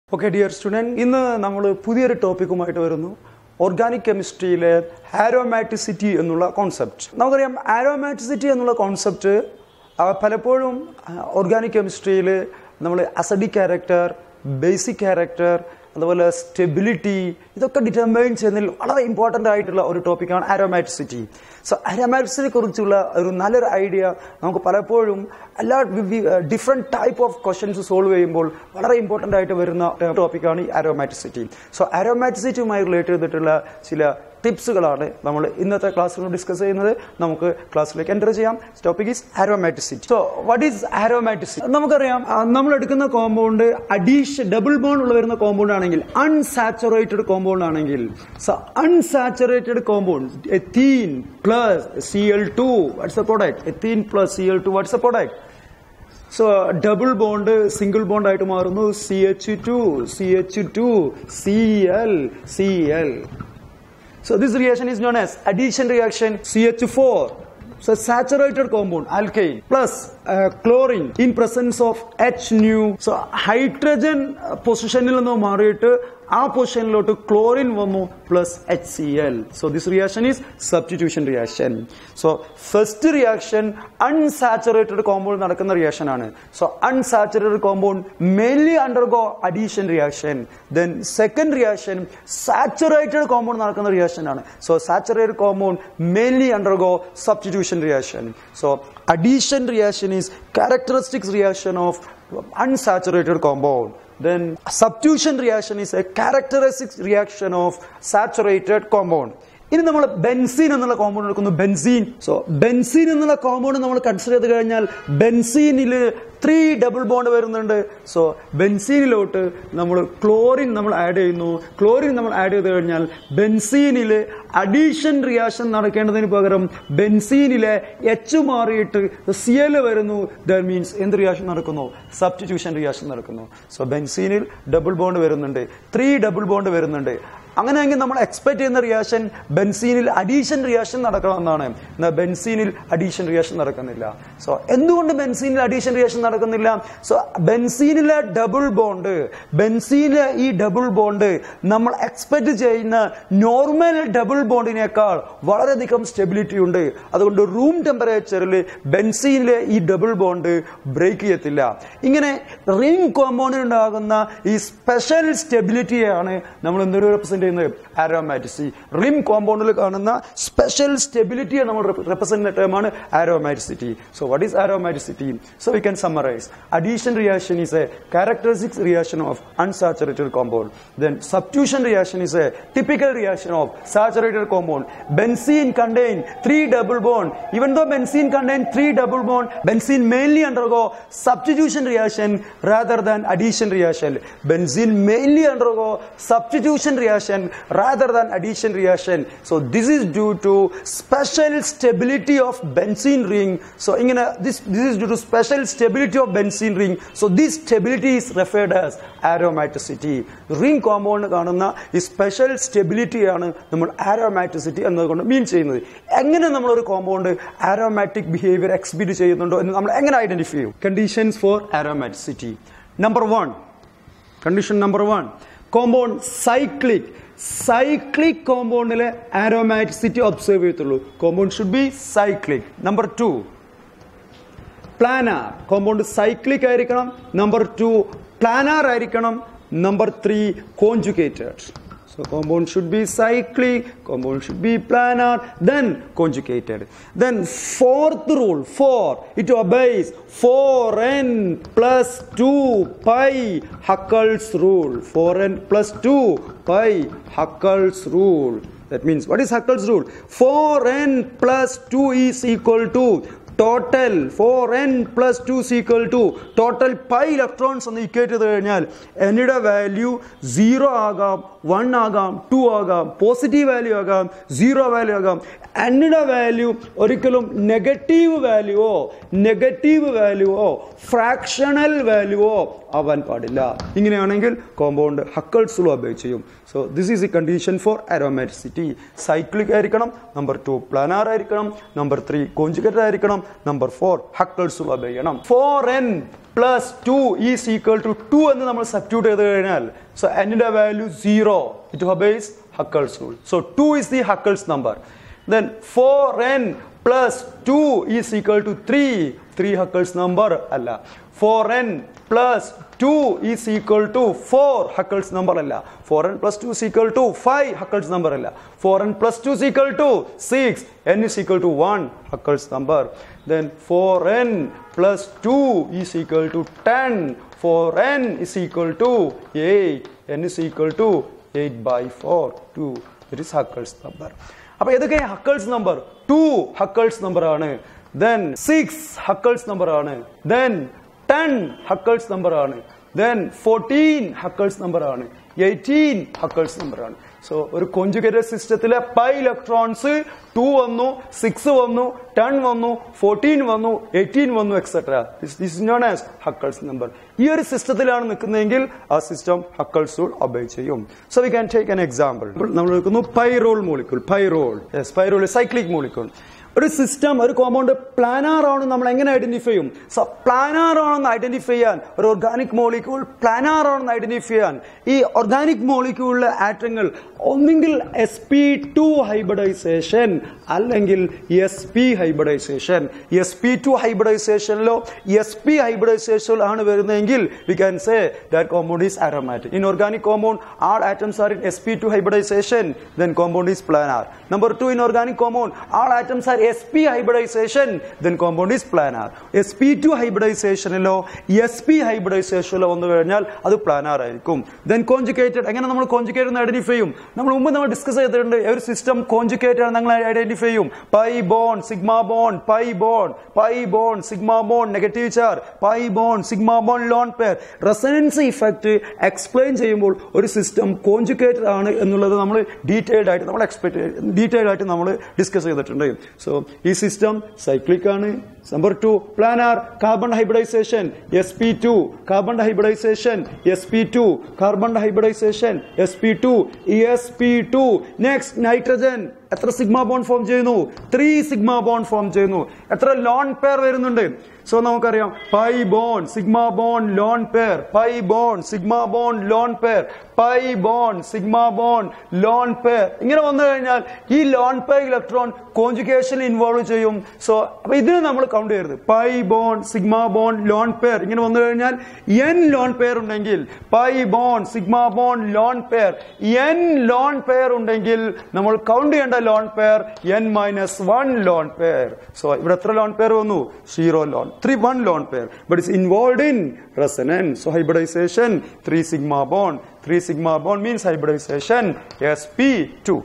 Okay dear student ഇന്ന് നമ്മൾ പുതിയൊരു ടോപ്പിക്കുമായിട്ട് വരുന്നു ഓർഗാനിക് കെമിസ്ട്രിയിലെ ആരോമാറ്റിസിറ്റി എന്നുള്ള കോൺസെപ്റ്റ് നമുക്കറിയാം ആരോമാറ്റിസിറ്റി എന്നുള്ള കോൺസെപ്റ്റ് പലപ്പോഴും ഓർഗാനിക് കെമിസ്ട്രിയിൽ നമ്മൾ അസഡിക് ക്യാരക്ടർ ബേസിക് ക്യാരക്ടർ അതുപോലെ സ്റ്റെബിലിറ്റി ഇതൊക്കെ ഡിറ്റർമൈൻ ചെയ്യുന്നതിൽ വളരെ ഇമ്പോർട്ടൻ്റ് ആയിട്ടുള്ള ഒരു ടോപ്പിക്കാണ് ആരോമാറ്റിസിറ്റി സോ ആരോമാറ്റിസിനെ കുറിച്ചുള്ള ഒരു നല്ലൊരു ഐഡിയ നമുക്ക് പലപ്പോഴും എല്ലാ different type of questions solve ചെയ്യുമ്പോൾ വളരെ ഇമ്പോർട്ടൻ്റ് ആയിട്ട് വരുന്ന ടോപ്പിക്കാണ് ഈ ആരോമാറ്റിസിറ്റി സോ ആരോമാറ്റിസിറ്റിയുമായി റിലേറ്റ് ചെയ്തിട്ടുള്ള ചില ടിപ്സുകളാണ് നമ്മൾ ഇന്നത്തെ ക്ലാസ്സിൽ ഡിസ്കസ് ചെയ്യുന്നത് നമുക്ക് ക്ലാസ്സിലേക്ക് എൻ്റർ ചെയ്യാം topic is aromaticity so what is aromaticity നമുക്കറിയാം ആ, നമ്മൾ എടുക്കുന്ന കോമ്പൗണ്ട് അഡീഷൻ ഡബിൾ ബോണ്ട് ഉള്ള വരുന്ന കോമ്പൗണ്ട് ആണെങ്കിൽ അൺസാച്ചുറേറ്റഡ് കോമ്പൗണ്ട് ആണെങ്കിൽ so unsaturated compound ethene plus C L two what's a product ethene plus C L two what's a product so double bond single bond ആയിട്ട് മാറുന്നു C H two C H two C L C L So this reaction is known as addition reaction CH4. So saturated compound alkane plus uh, chlorine in presence of H nu. So hydrogen uh, പൊസിഷനിൽ നിന്ന് മാറിയിട്ട് ആ പൊസിഷനിലോട്ട് chlorine വന്നു plus H C L so this reaction is substitution reaction so first reaction unsaturated compound നടക്കുന്ന reaction ആണ് so unsaturated compound mainly undergo addition reaction then second reaction saturated compound നടക്കുന്ന reaction ആണ് so saturated compound mainly undergo substitution reaction so addition reaction is characteristics reaction of unsaturated compound. Then substitution reaction is a characteristic reaction of saturated compound. ഇനി നമ്മൾ benzene എന്നുള്ള compound എടുക്കുന്നു benzene so benzene എന്നുള്ള compound നമ്മൾ consider ചെയ്ത് കഴിഞ്ഞാൽ ബെൻസീനിൽ three double bond വരുന്നുണ്ട് സോ ബെൻസീനിലോട്ട് നമ്മൾ ക്ലോറിൻ നമ്മൾ ആഡ് ചെയ്യുന്നു ക്ലോറിൻ നമ്മൾ ആഡ് ചെയ്ത് കഴിഞ്ഞാൽ ബെൻസീനിൽ അഡീഷൻ റിയാക്ഷൻ നടക്കേണ്ടതിന് പകരം ബെൻസീനിലെ എച്ച് മാറിയിട്ട് സി എൽ വരുന്നു ദാറ്റ് മീൻസ് എന്ത് റിയാക്ഷൻ നടക്കുന്നു സബ്സ്റ്റിറ്റ്യൂഷൻ റിയാക്ഷൻ നടക്കുന്നു സോ ബെൻസീനിൽ ഡബിൾ ബോണ്ട് വരുന്നുണ്ട് ത്രീ ഡബിൾ ബോണ്ട് വരുന്നുണ്ട് അങ്ങനെയെങ്കിൽ നമ്മൾ എക്സ്പെക്ട് ചെയ്യുന്ന റിയാക്ഷൻ ബെൻസീനിൽ അഡീഷൻ റിയാക്ഷൻ നടക്കണമെന്നാണ് എന്നാൽ ബെൻസീനിൽ അഡീഷൻ റിയാക്ഷൻ നടക്കുന്നില്ല സോ എന്തുകൊണ്ട് ബെൻസീനിൽ അഡീഷൻ റിയാക്ഷൻ നടക്കുന്നില്ല സോ ബെൻസീനിലെ ഡബിൾ ബോണ്ട് ബെൻസീനിലെ ഈ ഡബിൾ ബോണ്ട് നമ്മൾ എക്സ്പെക്ട് ചെയ്യുന്ന നോർമൽ ഡബിൾ ബോണ്ടിനേക്കാൾ വളരെയധികം സ്റ്റെബിലിറ്റി ഉണ്ട് അതുകൊണ്ട് റൂം ടെമ്പറേച്ചറിൽ ബെൻസീനിലെ ഈ ഡബിൾ ബോണ്ട് ബ്രേക്ക് ചെയ്യത്തില്ല ഇങ്ങനെ റിംഗ് കോമ്പൗണ്ടിൽ ഉണ്ടാകുന്ന ഈ സ്പെഷ്യൽ സ്റ്റെബിലിറ്റിയാണ് നമ്മൾ എന്തൊരു റെപ്രസെന്റ് ചെയ്യുന്നത് ആരോമാറ്റിസി റിം കോമ്പൗണ്ടിൽ കാണുന്ന സ്പെഷ്യൽ സ്റ്റെബിലിറ്റിയെ നമ്മൾ റെപ്രസെന്റ് ടേമാണ് aromaticity so what is aromaticity so we can summarize addition reaction is a characteristic reaction of unsaturated compound then substitution reaction is a typical reaction of saturated compound benzene contain three double bond even though benzene contain three double bond benzene mainly undergo substitution reaction rather than addition reaction benzene mainly undergo substitution reaction rather than addition reaction so this is due to special stability of benzene ring so ingane this this is due to special stability of benzene ring so this stability is referred as aromaticity ring compound കാണുന്ന ഈ special stability ആണ് നമ്മൾ aromaticity എന്നതുകൊണ്ട് മീൻ ചെയ്യുന്നത് എങ്ങനെ നമ്മൾ ഒരു compound aromatic behaviour exhibit ചെയ്യുന്നുണ്ടോ എന്ന് നമ്മൾ എങ്ങനെ ഐഡന്റിഫൈ ചെയ്യും conditions for aromaticity number one condition number one compound cyclic cyclic കോമ്പൗണ്ടിലെ ആരോമാറ്റിസിറ്റി ഒബ്സർവ് ചെയ്യത്തുള്ളൂ compound should be cyclic number two planar compound cyclic ആയിരിക്കണം നമ്പർ ടു പ്ലാനാർ ആയിരിക്കണം number three conjugated So compound should be cyclic, compound should be planar, then conjugated. Then fourth rule, four, it obeys 4n plus 2 pi Huckel's rule. 4n plus 2 pi Huckel's rule. That means, what is Huckel's rule? 4n plus 2 is equal to total four N plus two is equal to total pi electrons എന്ന് equate ചെയ്ത് കഴിഞ്ഞാൽ എന്നിയുടെ value zero ആകാം one ആകാം two ആകാം positive value ആകാം zero value ആകാം എന്നിയുടെ വാല്യൂ ഒരിക്കലും നെഗറ്റീവ് വാല്യൂവോ നെഗറ്റീവ് വാല്യൂവോ ഫ്രാക്ഷണൽ വാല്യൂവോ ആവാൻ പാടില്ല ഇങ്ങനെയാണെങ്കിൽ കോമ്പൗണ്ട് ഹക്കൾസ് ലോ അബേ ചെയ്യും so this is a condition for aromaticity cyclic ആയിരിക്കണം നമ്പർ ടു പ്ലാനാർ ആയിരിക്കണം നമ്പർ ത്രീ കോഞ്ചുഗേറ്റഡ് ആയിരിക്കണം നമ്പർ ഫോർ ഹക്കേഴ്സ് ഒബേ ചെയ്യണം four N plus two is equal to two എന്ന് നമ്മൾ സബ്സ്റ്റിറ്റ്യൂട്ട് ചെയ്ത് കഴിഞ്ഞാൽ so എന്നിന്റെ value zero it obeys Huckel's rule so two is the Huckel's number then 4n plus 2 is equal to 3 3 Huckel's number അല്ല 4n plus 2 is equal to 4 Huckel's number അല്ല 4n plus 2 is equal to 5 Huckel's number അല്ല 4n plus 2 is equal to 6 n is equal to 1 Huckel's number then 4n plus 2 is equal to 10 4n is equal to 8 n is equal to 8 by 4 2 it is Huckel's number അപ്പൊ ഏതൊക്കെ Huckel's number two Huckel's number ആണ് then six Huckel's number ആണ് then ten Huckel's number ആണ് then fourteen Huckel's number ആണ് eighteen Huckel's number ആണ് so ഒരു conjugated സിസ്റ്റത്തിലെ pi electrons two വന്നു സിക്സ് വന്നു ടെൻ വന്നു ഫോർട്ടീൻ വന്നു എയ്റ്റീൻ വന്നു etcetera this known as Huckel's number ഈ ഒരു സിസ്റ്റത്തിലാണ് നിൽക്കുന്നതെങ്കിൽ ആ സിസ്റ്റം ഹക്കേഴ്സ് റൂൾ ഒബേ ചെയ്യും so we can take an example നമ്മൾ എടുക്കുന്നു pyrrole molecule pyrrole yes pyrrole cyclic molecule ഒരു സിസ്റ്റം ഒരു കോമ്പൗണ്ട് പ്ലാനാർ ആണെന്ന് നമ്മൾ എങ്ങനെ ഐഡന്റിഫൈ ചെയ്യും സോ പ്ലാനാർ ആണെന്ന് ഐഡന്റിഫൈ ചെയ്യാൻ ഒരു ഓർഗാനിക് മോളിക്യൂൾ പ്ലാനാർ ആണെന്ന് ഐഡന്റിഫൈ ചെയ്യാൻ ഈ ഓർഗാനിക് മോളിക്യൂളിലെ ആറ്റങ്ങൾ ഒന്നെങ്കിൽ എസ് പി ടു ഹൈബ്രിഡൈസേഷൻ അല്ലെങ്കിൽ S P hybridization S P two ഹൈബ്രിഡൈസേഷനിലോ എസ് പി ഹൈബ്രിഡൈസേഷൻ ആണ് വരുന്നതെങ്കിൽ we can say that compound is aromatic in organic compound all atoms are in sp2 hybridization then compound is planar number 2 in organic compound all atoms are sp hybridization then compound is planar sp2 ഹൈബ്രിഡൈസേഷനിലോ S P ഹൈബ്രിഡൈസേഷനിലോ വന്നു കഴിഞ്ഞാൽ അത് planar ആയിരിക്കും then കോഞ്ചുക്കേറ്റഡ് എങ്ങനെ നമ്മൾ കോഞ്ചുക്കേറ്റ് identify ചെയ്യും നമ്മൾ മുമ്പ് നമ്മൾ ഡിസ്കസ് ചെയ്തിട്ടുണ്ട് ഒരു സിസ്റ്റം കോഞ്ചുക്കേറ്റ് ആണ് നമ്മൾ ഐഡന്റിഫൈ ചെയ്യും pi bond sigma bond pi bond pi bond sigma bond negative charge pi bond sigma bond lone pair resonance effect explain ചെയ്യുമ്പോൾ ഒരു സിസ്റ്റം കോഞ്ചുക്കേറ്റഡ് ആണ് എന്നുള്ളത് നമ്മൾ ഡീറ്റെയിൽഡ് ആയിട്ട് നമ്മൾ എക്സ്പെക്ട് ഡീറ്റെയിൽഡ് ആയിട്ട് നമ്മൾ ഡിസ്കസ് ചെയ്തിട്ടുണ്ട് സോ ഈ സിസ്റ്റം സൈക്ലിക് ആണ് number two planar carbon hybridization S P two carbon hybridization S P two carbon hybridization S P two S P two next nitrogen എത്ര സിഗ്മ ബോൺ ഫോം ചെയ്യുന്നു three sigma bond form ചെയ്യുന്നു എത്ര lone pair വരുന്നുണ്ട് so നമുക്കറിയാം pi bond sigma bond lone pair pi bond sigma bond lone pair pi bond sigma bond lone pair ഇങ്ങനെ വന്നു കഴിഞ്ഞാൽ ഈ lone pair electron conjugation involve ചെയ്യും സോ അപ്പൊ ഇതിന് നമ്മൾ കൗണ്ട് ചെയ്യരുത് pi bond sigma bond lone pair ഇങ്ങനെ വന്നു കഴിഞ്ഞാൽ എൻ ലോൺ പെയർ ഉണ്ടെങ്കിൽ pi bond sigma bond lone pair n lone pair ഉണ്ടെങ്കിൽ നമ്മൾ കൗണ്ട് ചെയ്യേണ്ട lone pair n minus one lone pair so ഇവിടെ എത്ര ലോൺ പെയർ വന്നു zero lone three one lone pair but is involve in resonance so hybridisation three sigma bond three sigma bond means hybridisation S P two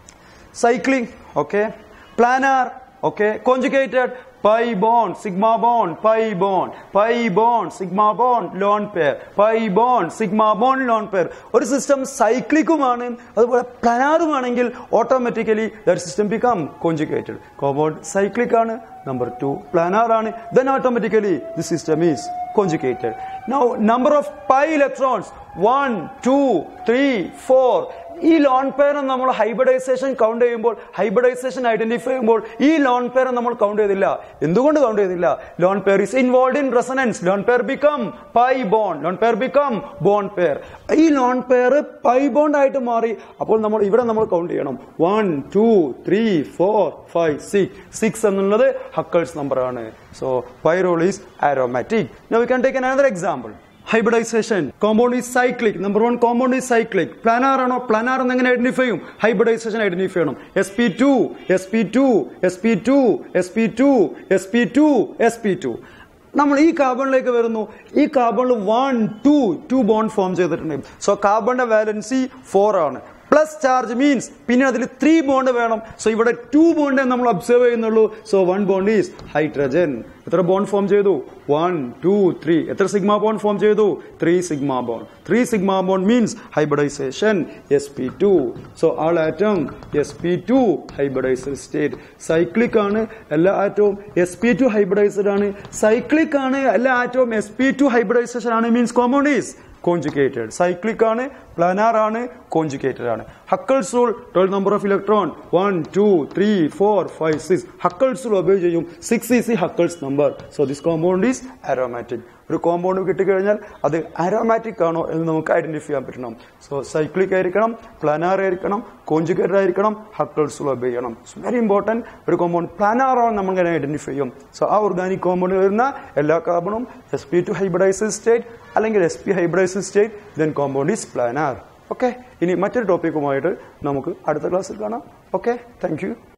cycling okay planar okay conjugated pi bond sigma bond pi bond pi bond sigma bond lone pair pi bond sigma bond lone pair ഒരു system സൈക്ലിക്കുമാണ് അതുപോലെ പ്ലാനാറുമാണെങ്കിൽ automatically that system become conjugated compound cyclic ആണ് number two planar ആണ് then automatically the system is conjugated. Now, number of pi electrons 1, 2, 3, 4. ഈ lone pair നമ്മൾ hybridisation count ചെയ്യുമ്പോൾ hybridisation identify ചെയ്യുമ്പോൾ ഈ ലോൺ പെയർ നമ്മൾ കൗണ്ട് ചെയ്തില്ല എന്തുകൊണ്ട് കൗണ്ട് ചെയ്തില്ല lone pair is involve in resonance lone pair become pi bond lone pair become bond pair ഈ ലോൺ പെയർ പൈ ബോണ്ട് ആയിട്ട് മാറി അപ്പോൾ നമ്മൾ ഇവിടെ നമ്മൾ കൗണ്ട് ചെയ്യണം one two three four five six six എന്നുള്ളത് ഹക്കേഴ്സ് നമ്പർ ആണ് so pyrrole is aromatic no we can take another example hybridisation compound is cyclic number one compound is cyclic planar ആണോ പ്ലാനാർ എന്ന് എങ്ങനെ identify ചെയ്യും hybridisation identify ചെയ്യണം S P two S P two S P two S P two S P two S P two നമ്മൾ ഈ കാർബണിലേക്ക് വരുന്നു ഈ കാർബണിൽ one two two bond form ചെയ്തിട്ടുണ്ട് സോ കാർബണിന്റെ വാലൻസി ഫോർ ആണ് പ്ലസ് ചാർജ് മീൻസ് പിന്നെ അതിൽ ത്രീ ബോണ്ട് വേണം സോ ഇവിടെ ടു ബോണ്ടേ നമ്മൾ ഒബ്സർവ് ചെയ്യുന്നുള്ളൂ so one bond is hydrogen എത്ര ബോണ്ട് ഫോം ചെയ്തു വൺ ടു ത്രീ എത്ര സിഗ്മ ബോണ്ട് ഫോം ചെയ്തു three sigma bond three sigma bond means hybridisation S P two so all atom S P two hybridised state cyclic ആണ് എല്ലാ ആറ്റവും S P two hybridised ആണ് cyclic ആണ് എല്ലാ ആറ്റവും S P two hybridisation ആണ് means compound is conjugated cyclic ആണ് planar ആണ് കോഞ്ചുഗേറ്റഡ് ആണ് Huckel's rule twelve number of electron one two three four five six Huckel's rule obey ചെയ്യും six is ഈ Huckel's number so this compound is aromatic ഒരു compound കിട്ടിക്കഴിഞ്ഞാൽ അത് aromatic ആണോ എന്ന് നമുക്ക് ഐഡന്റിഫൈ ചെയ്യാൻ പറ്റണം സോ സൈക്ലിക് ആയിരിക്കണം പ്ലാനാർ ആയിരിക്കണം കോഞ്ചുഗേറ്റഡ് ആയിരിക്കണം ഹക്കൾസ് റൂൾ ഒബേ ചെയ്യണം വെരി ഇമ്പോർട്ടന്റ് ഒരു കോമ്പൗണ്ട് പ്ലാനാർ ആണ് നമ്മൾ ഇങ്ങനെ ഐഡന്റിഫൈ ചെയ്യും സോ ആ ഓർഗാനിക് കോമ്പൗണ്ടിൽ വരുന്ന എല്ലാ കാർബണും S P two hybridised state അല്ലെങ്കിൽ S P hybridised state then compound is planar okay ഇനി മറ്റൊരു ടോപ്പിക്കുമായിട്ട് നമുക്ക് അടുത്ത ക്ലാസ്സിൽ കാണാം ഓക്കെ താങ്ക് യു